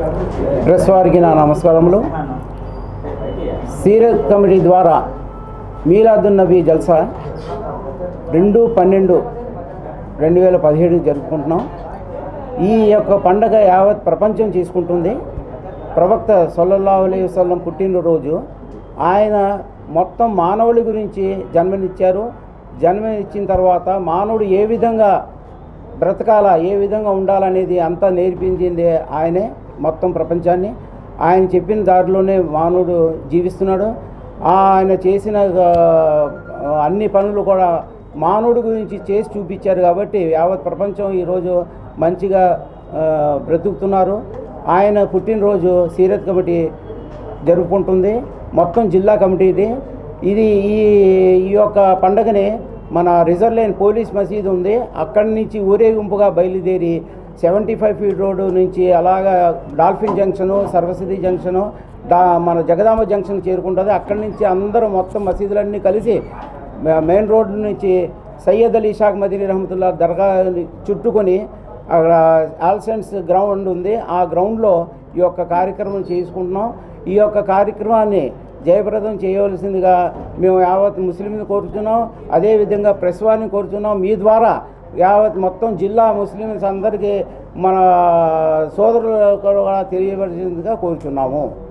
press వారికి నా నమస్కారములు సీరత్ కమిటీ ద్వారా మీలాదున్ నబీ జల్సా రెండు పన్నెండు రెండు వేల పదిహేడు జరుపుకుంటున్నాం ఈ యొక్క పండగ యావత్ ప్రపంచం చేసుకుంటుంది ప్రవక్త సల్లల్లాహు అలైహి వసల్లం పుట్టినరోజు ఆయన మొత్తం మానవుడి గురించి జన్మనిచ్చారు జన్మనిచ్చిన తర్వాత మానవుడు ఏ విధంగా బ్రతకాల ఏ విధంగా ఉండాలనేది అంతా నేర్పించింది ఆయనే మొత్తం ప్రపంచాన్ని ఆయన చెప్పిన దారిలోనే మానవుడు జీవిస్తున్నాడు ఆయన చేసిన ఆ, అన్ని పనులు కూడా మానవుడి గురించి చేసి చూపించారు కాబట్టి యావత్ ప్రపంచం ఈరోజు మంచిగా ఆ, బ్రతుకుతున్నారు ఆయన పుట్టినరోజు సీరత్ కమిటీ జరుపుకుంటుంది మొత్తం జిల్లా కమిటీది ఇది ఈ ఈ యొక్క పండగని మన రిజర్వ్ లైన్ పోలీస్ మసీదు ఉంది అక్కడి నుంచి ఊరేగింపుగా బయలుదేరి సెవెంటీ ఫైవ్ ఫీట్ రోడ్డు నుంచి అలాగా డాల్ఫిన్ జంక్షను సరస్వతి జంక్షను దా మన జగదాంబ జంక్షన్ చేరుకుంటుంది అక్కడి నుంచి అందరూ మొత్తం మసీదులన్నీ కలిసి మ- మెయిన్ రోడ్డు నుంచి సయ్యద్ అలీ షాక్ మదీని రహమతుల్లా దర్గా చుట్టుకొని అక్కడ ఆల్సెన్స్ గ్రౌండ్ ఉంది ఆ గ్రౌండ్లో ఈ యొక్క కార్యక్రమం చేసుకుంటున్నాం ఈ యొక్క కార్యక్రమాన్ని జయప్రదం చేయవలసిందిగా మేము యావత్ ముస్లింని కోరుతున్నాం అదేవిధంగా ప్రెస్ వారిని కోరుతున్నాం మీ ద్వారా యావత్ మొత్తం జిల్లా ముస్లిమ్స్ అందరికీ మన సోదరులు కూడా తెలియవలసిందిగా కోరుచున్నాము